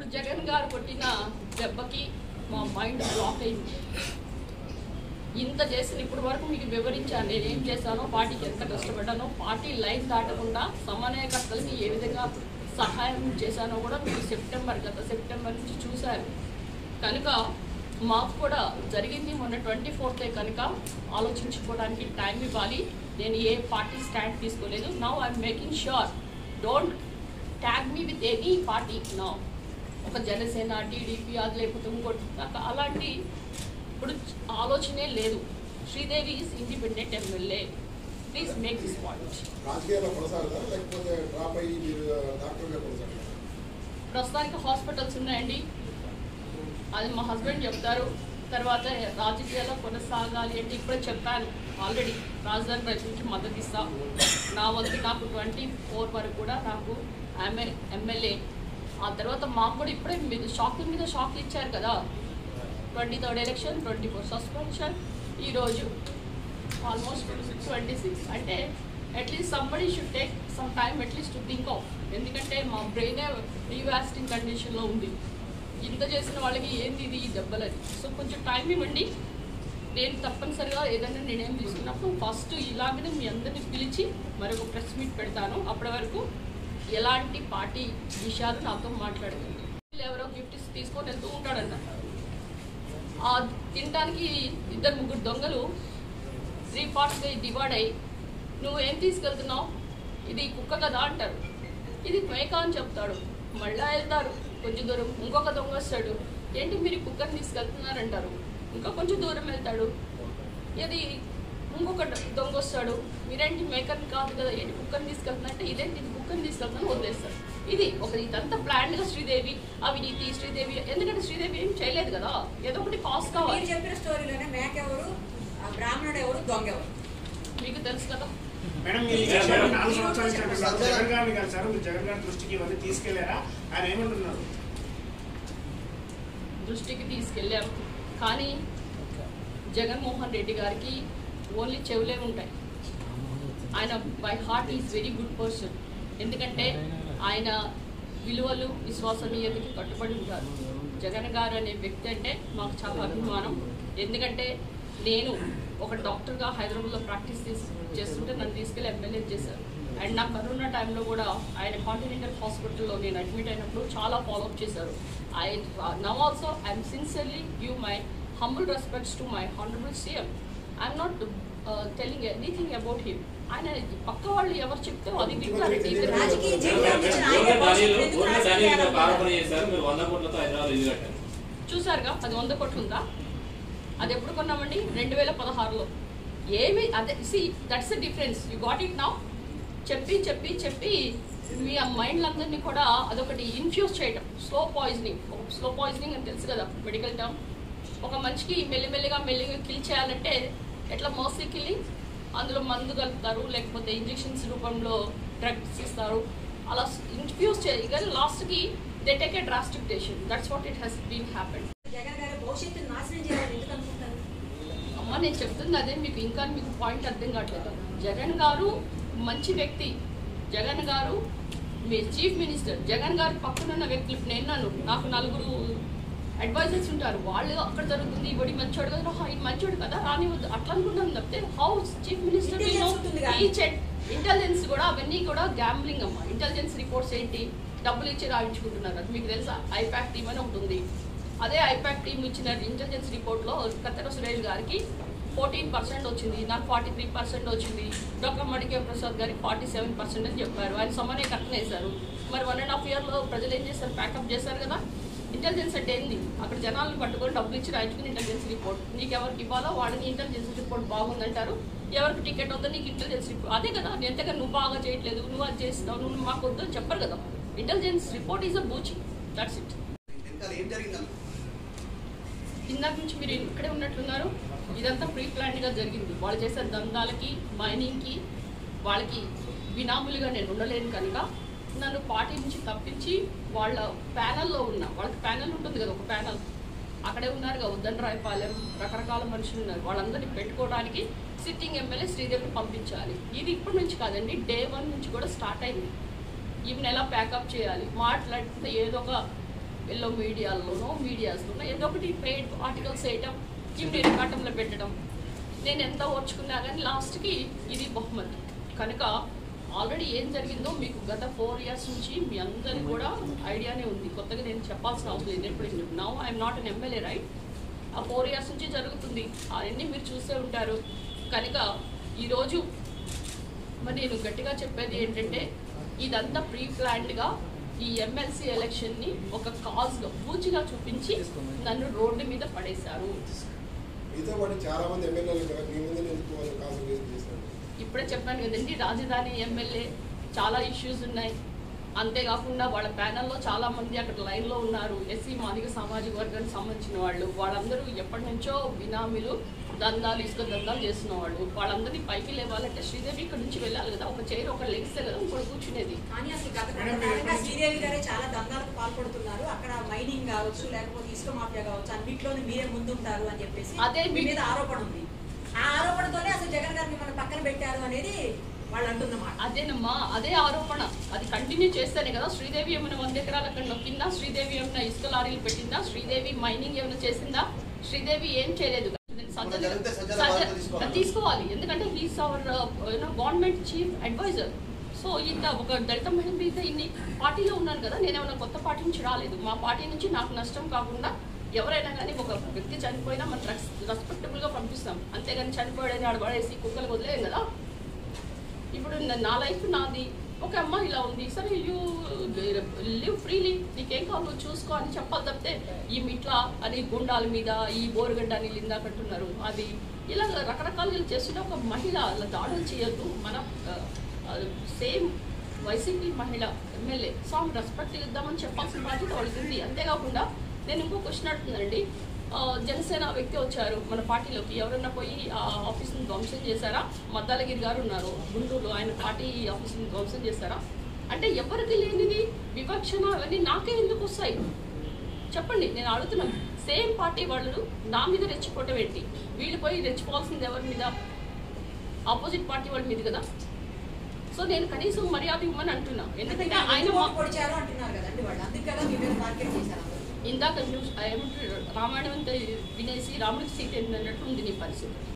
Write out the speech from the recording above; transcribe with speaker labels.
Speaker 1: జగన్ గారు కొట్టిన దెబ్బకి మా మైండ్ బ్లాక్ అయింది ఇంత చేసిన ఇప్పటి వరకు మీకు వివరించాను నేను ఏం చేశానో పార్టీకి ఎంత కష్టపడ్డానో పార్టీ లైఫ్ దాటకుండా సమన్వయకర్తలకి ఏ విధంగా సహాయం చేశానో కూడా మీరు సెప్టెంబర్ గత సెప్టెంబర్ నుంచి చూశారు కనుక మాకు కూడా జరిగింది మొన్న ట్వంటీ ఫోర్తే కనుక ఆలోచించుకోవడానికి టైం ఇవ్వాలి నేను ఏ పార్టీ స్టాండ్ తీసుకోలేదు now I'm making sure don't tag me with any party now ఒక జనసేన టీడీపీ అది లేకపోతే ఇంకోటి నాకు అలాంటి ఇప్పుడు ఆలోచనే లేదు Sridevi is independent MLA please make this point
Speaker 2: రాజకీయాల్లో కొనసాగుతారా లేకపోతే డ్రాప్ అయ్యి మీరు డాక్టర్గా కొనసాగుతారా
Speaker 1: ప్రస్తుతానికి హాస్పిటల్స్ ఉన్నాయండి అది మా హస్బెండ్ చెప్తారు తర్వాత రాజకీయాల్లో కొనసాగాలి అంటే ఇప్పుడే చెప్పాను ఆల్రెడీ రాజధాని ప్రజలకి మద్దతు ఇస్తా నా వంతు నాకు ట్వంటీ ఫోర్ వరకు కూడా నాకు ఆమె ఎమ్మెల్యే ఆ తర్వాత మాకు కూడా ఇప్పుడే మీరు షాక్ల మీద షాక్లు ఇచ్చారు కదా twenty third election twenty four suspension ఈరోజు ఆల్మోస్ట్ ట్వంటీ సిక్స్ అంటే at least somebody should take some time at least to think of ఎందుకంటే మా బ్రెయినే రీవాస్టింగ్ కండిషన్లో ఉంది ఇంత చేసిన వాళ్ళకి ఏంది ఇది ఈ దెబ్బలని సో కొంచెం టైం ఇవ్వండి నేను తప్పనిసరిగా ఏదైనా నిర్ణయం తీసుకున్నప్పుడు ఫస్ట్ ఇలాగనే మీ అందరిని పిలిచి మరొక ప్రెస్ మీట్ పెడతాను అప్పటి వరకు ఎలాంటి పార్టీ విషయాలు నాతో మాట్లాడుతుంది ఎవరో గిఫ్ట్ తీసుకొని వెళ్తూ ఉంటాడంట ఆ తినడానికి ఇద్దరు ముగ్గురు దొంగలు త్రీ పార్ట్స్గా డివైడ్ అయ్యి నువ్వు ఏం తీసుకెళ్తున్నావు ఇది కుక్క కదా అంటారు ఇది మేక అని చెప్తాడు మళ్ళా వెళ్తారు కొంచెం దూరం ఇంకొక దొంగ వస్తాడు ఏంటి మీరు ఈ కుక్కని తీసుకెళ్తున్నారంటారు ఇంకా కొంచెం దూరం వెళ్తాడు ఇది ఇంకొక దొంగ వస్తాడు మీరేంటి మేకని కాదు కదా ఏంటి కుక్కని తీసుకెళ్తున్నా ఇదేంటి ఇది కుక్కని తీసుకెళ్తాను వదిలేస్తాడు ఇది ఒక ఇదంతా ప్లాన్ గా శ్రీదేవి అవినీతి శ్రీదేవి ఎందుకంటే శ్రీదేవి ఏం చేయలేదు కదా ఏదో ఒకటి కాస్ట్
Speaker 3: మీరు
Speaker 1: కావాలి
Speaker 3: చెప్పిన స్టోరీలోనే మేక ఎవరు ఆ బ్రాహ్మణుడు ఎవరు దొంగ ఎవరు
Speaker 1: మీకు తెలుసు కదా
Speaker 4: మేడం మీరు ఈ విషయాలు నాలుగు సంవత్సరాల నుంచి చెప్పారు. జగన్ గారిని కలిసారు మీరు జగన్ గారి దృష్టికి ఇవన్నీ తీసుకెళ్లారా ఆయన ఏమంటున్నారు
Speaker 1: దృష్టికి తీసుకెళ్ళాం కానీ జగన్మోహన్ రెడ్డి గారికి ఓన్లీ చెవులే ఉంటాయి ఆయన by heart is very good person ఎందుకంటే ఆయన విలువలు విశ్వసనీయతకి కట్టుబడి ఉంటారు జగన్ గారు అనే వ్యక్తి అంటే మాకు చాలా అభిమానం ఎందుకంటే నేను ఒక డాక్టర్గా హైదరాబాద్లో ప్రాక్టీస్ చేసి చేస్తుంటే నన్ను తీసుకెళ్ళి ఎమ్మెల్యే చేశారు అండ్ నా కరోనా టైంలో కూడా ఆయన కాంటినెంటల్ హాస్పిటల్లో నేను అడ్మిట్ అయినప్పుడు చాలా ఫాలోఅప్ చేశారు I now also I'm sincerely give my humble respects to my honourable CM I'm not telling anything about him ఆయన పక్క వాళ్ళు ఎవరు చెప్తే అది వింటారు
Speaker 3: రాజకీయ
Speaker 1: ఇది-
Speaker 3: జీవితం ఇచ్చిన ఆయన
Speaker 5: ఊరికే దానిలో
Speaker 3: భవిష్యత్తు
Speaker 5: ఊరికే
Speaker 3: ఎందుకు
Speaker 5: దానిలో
Speaker 3: రాజకీయాలకు
Speaker 5: ఆరోపణ చేశారు మీరు వంద కోట్లతో హైదరాబాద్ ఇల్లు కట్టారు
Speaker 1: చూసారుగా అది వంద కోట్లు ఉందా అది ఎప్పుడు కొన్నామండి రెండు వేల పదహారులో ఏమి అదే see that's the difference you got it now చెప్పి చెప్పి చెప్పి మీ ఆ మైండ్లందరినీ కూడా అదొకటి ఇన్ఫ్యూజ్ చేయటం స్లో పాయిజనింగ్ స్లో పాయిజనింగ్ అని తెలుసు కదా మెడికల్ టర్మ్ ఒక మనిషికి మెల్లిమెల్లిగా మెల్లిగా కిల్ చేయాలంటే ఎట్లా మోస్ట్లీ కిల్లింగ్ అందులో మందు కలుపుతారు లేకపోతే ఇంజెక్షన్స్ రూపంలో డ్రగ్స్ ఇస్తారు అలా ఇన్ఫ్యూజ్ చేయాలి కానీ లాస్ట్కి they take a drastic decision that's what it he's been happen
Speaker 3: Jagan గారి భవిష్యత్తును నాశనం చేయాలని ఎందుకు అనుకుంటారు
Speaker 1: అమ్మ నేను చెప్తుంది అదే మీకు ఇంకా మీకు పాయింట్ అర్థం కావట్లేదు జగన్ గారు మంచి వ్యక్తి జగన్ గారు మీ చీఫ్ మినిస్టర్ జగన్ గారు పక్కనున్న వ్యక్తులు ఇప్పుడు నేను నన్ను నాకు నలుగురు అడ్వైజర్స్ ఉంటారు వాళ్ళు అక్కడ జరుగుతుంది ఇవడి మంచోడు కదా "ఆహా, ఈయన మంచోడు కదా రానివద్దు అట్లా అనుకుంటాం తప్పితే హౌ చీఫ్ మినిస్టర్
Speaker 3: Intelligence ఉంటుంది కదా.
Speaker 1: ఇంటెలిజెన్స్ కూడా అవన్నీ కూడా గ్యాంబ్లింగ్ అమ్మ ఇంటెలిజెన్స్ రిపోర్ట్స్ ఏంటి డబ్బులు ఇచ్చి రాయించుకుంటున్నారు అది మీకు తెలుసా ఐపాక్ టీమ్ అని ఒకటి ఉంది అదే ఐపాక్ టీం ఇచ్చిన ఇంటెలిజెన్స్ రిపోర్ట్లో కత్తెర సురేష్ గారికి ఫోర్టీన్ పర్సెంట్ వచ్చింది నాకు ఫార్టీ త్రీ పర్సెంట్ వచ్చింది డాక్టర్ మడికే ప్రసాద్ గారికి ఫార్టీ సెవెన్ పర్సెంట్ అని చెప్పారు ఆయన సమనే కట్టనేశారు మరి వన్ అండ్ హాఫ్ ఇయర్లో ప్రజలు ఏం చేశారు ప్యాకప్ చేశారు కదా ఇంటెలిజెన్స్ అంటే ఏంది అక్కడ జనాలను పట్టుకొని డబ్బులు ఇచ్చి రాయించుకుని ఇంటెలిజెన్స్ రిపోర్ట్ నీకు ఎవరికి ఇవ్వాలో వాళ్ళని ఇంటెలిజెన్స్ రిపోర్ట్ బాగుందంటారు ఎవరికి టికెట్ వద్దో నీకు ఇంటెలిజెన్స్ రిపోర్ట్ అదే కదా ఎంతగా నువ్వు బాగా చేయట్లేదు నువ్వు అది చేస్తావు నువ్వు మాకు వద్దు అని చెప్పరు కదా ఇంటెలిజెన్స్ రిపోర్ట్ ఈజ్ అ బూచి దట్స్ ఇట్
Speaker 6: వెనకాల ఏం జరిగిందన్న
Speaker 1: ఇందాక నుంచి మీరు ఇక్కడే ఉన్నట్లున్నారు ఇదంతా ప్రీ గా జరిగింది వాళ్ళు చేసే దందాలకి మైనింగ్కి వాళ్ళకి బినాములుగా నేను ఉండలేను కనుక నన్ను పార్టీ నుంచి తప్పించి వాళ్ళ ప్యానల్లో ఉన్నా వాళ్ళకి ప్యానల్ ఉంటుంది కదా ఒక ప్యానల్ అక్కడే ఉన్నారు కదా ఉద్దన్ రాయపాలెం రకరకాల మనుషులు ఉన్నారు వాళ్ళందరినీ పెట్టుకోవడానికి సిట్టింగ్ ఎమ్మెల్యే శ్రీదేవిని పంపించాలి ఇది ఇప్పటి నుంచి కాదండి డే వన్ నుంచి కూడా స్టార్ట్ అయింది ఈమెను ఎలా ప్యాకప్ చేయాలి మాట్లాడితే ఏదో ఒక ఎల్లో మీడియాలోనో మీడియాస్లోనో ఏదో ఒకటి పెయిడ్ ఆర్టికల్స్ వేయటం ఇవి రికార్డంలో పెట్టడం నేను ఎంత ఓర్చుకున్నా కానీ లాస్ట్కి ఇది బహుమతి కనుక ఆల్రెడీ ఏం జరిగిందో మీకు గత ఫోర్ ఇయర్స్ నుంచి మీ అందరికి కూడా ఐడియానే ఉంది కొత్తగా నేను చెప్పాల్సిన అవసరం లేదు ఎప్పుడు now I'm not an MLA right ఆ ఫోర్ ఇయర్స్ నుంచి జరుగుతుంది అవన్నీ మీరు చూసే ఉంటారు కనుక ఈరోజు మరి నేను గట్టిగా చెప్పేది ఏంటంటే ఇదంతా ప్రీ ప్లాన్డ్గా ఈ ఎమ్మెల్సీ ఎలక్షన్ని ఒక కాజ్గా పూచిగా చూపించి నన్ను రోడ్డు మీద పడేశారు
Speaker 2: మీతో పాటు చాలా మంది ఎమ్మెల్యేలు కదా మీ ముందు ఎందుకు వాళ్ళు కాన్సన్ట్రేషన్ చేశారు
Speaker 1: ఇప్పుడే చెప్పాను కదండి రాజధాని ఎమ్మెల్యే చాలా ఇష్యూస్ ఉన్నాయి అంతేకాకుండా వాళ్ళ ప్యానల్లో చాలా మంది అక్కడ లైన్లో ఉన్నారు ఎస్సీ మాదిగ సామాజిక వర్గానికి సంబంధించిన వాళ్ళు వాళ్ళందరూ ఎప్పటి నుంచో బినామీలు దందాలు ఇసుక దందాలు చేస్తున్న వాళ్ళు వాళ్ళందరినీ పైకి లేవాలంటే శ్రీదేవి ఇక్కడ నుంచి వెళ్ళాలి కదా ఒక చైర్ ఒక లెగిస్తే కదా ఇంకోటి కూర్చునేది
Speaker 3: కానీ అసలు గత
Speaker 4: మేడం,
Speaker 3: కొంతకాలంగా
Speaker 4: మీరు-
Speaker 3: శ్రీదేవి గారే చాలా దందాలకు పాల్పడుతున్నారు అక్కడ మైనింగ్ కావచ్చు లేకపోతే ఇసుక మాఫియా కావచ్చు అన్నింటిలోనే మీరే ముందుంటారు అని చెప్పేసి
Speaker 1: అదే
Speaker 3: మీ
Speaker 1: మీ-
Speaker 3: మీద ఆరోపణ ఉంది ఆ ఆరోపణతోనే అసలు జగన్ గారు మిమ్మల్ని పక్కన పెట్టారు అనేది వాళ్ళు అంటున్నమాట
Speaker 1: అదేనమ్మా అదే ఆరోపణ అది కంటిన్యూ చేస్తేనే కదా శ్రీదేవి ఏమైనా వంద ఎకరాల అక్కడ నొక్కిందా శ్రీదేవి ఏమైనా ఇసుక లారీలు పెట్టిందా శ్రీదేవి మైనింగ్ ఏమైనా చేసిందా శ్రీదేవి ఏం చేయలేదు సజ్జల-
Speaker 6: జరిగితే సజ్జల
Speaker 1: సజ్జల-
Speaker 6: బాధ్యత తీసుకోవాలి.
Speaker 1: తీసుకోవాలి ఎందుకంటే he's our you know government chief advisor so ఇంత ఒక దళిత మహిళ మీద ఇన్ని పార్టీలో ఉన్నాను కదా నేను ఏమైనా కొత్త పార్టీ నుంచి రాలేదు మా పార్టీ నుంచి నాకు నష్టం కాకుండా ఎవరైనా కానీ ఒక వ్యక్తి చనిపోయినా మనం రెస్పెక్టబుల్గా పంపిస్తాం అంతేగాని చనిపోయాడని ఆడ పడేసి కుక్కలు వదిలేం కదా ఇప్పుడు నా- నా లైఫ్ నాది ఒక అమ్మాయి ఇలా ఉంది సరే యూ లివ్ ఫ్రీలీ నీకేం కావాలో చూసుకో అని చెప్పాలి తప్పితే ఈ మిట్ల అని గుండాల మీద ఈ బోరుగడ్డ అని ఇందాక అంటున్నారు అది ఇలా రకరకాలుగా చేస్తుంటే ఒక మహిళ అలా దాడులు చేయొద్దు మన సేమ్ వైసీపీ మహిళ ఎమ్మెల్యే సో ఆమె రెస్పెక్ట్ ఇద్దామని చెప్పాల్సిన బాధ్యత వాళ్ళకి ఉంది అంతేకాకుండా నేను ఇంకో క్వశ్చన్ అడుగుతున్నానండి ఆ, జనసేన వ్యక్తి వచ్చారు మన పార్టీలోకి ఎవరన్నా పోయి ఆ ఆఫీస్ని ధ్వంసం చేశారా మద్దాలగిరి గారు ఉన్నారు గుంటూరులో ఆయన పార్టీ ఆఫీస్ని ధ్వంసం చేశారా అంటే ఎవరికి లేనిది వివక్షణ అవన్నీ నాకే ఎందుకు వస్తాయి చెప్పండి నేను అడుగుతున్నాను సేమ్ పార్టీ వాళ్ళు నా మీద రెచ్చిపోవటం ఏంటి వీళ్ళు పోయి రెచ్చిపోవాల్సింది ఎవరి మీద ఆపోజిట్ పార్టీ వాళ్ళ మీద కదా సో నేను కనీసం మర్యాద ఇవ్వమని అంటున్నా ఎందుకంటే ఆయన మా-
Speaker 3: పొడిచారు అంటున్నారు కదండి వాళ్ళు అందుకే కదా మీ మీద టార్గెట్ చేశారు అందరూ.
Speaker 1: ఇందాక న్యూస్ ఏమంటారు రామాయణం అంతా వినేసి రాముడికి సీత ఏంటన్నట్టు ఉంది నీ పరిస్థితి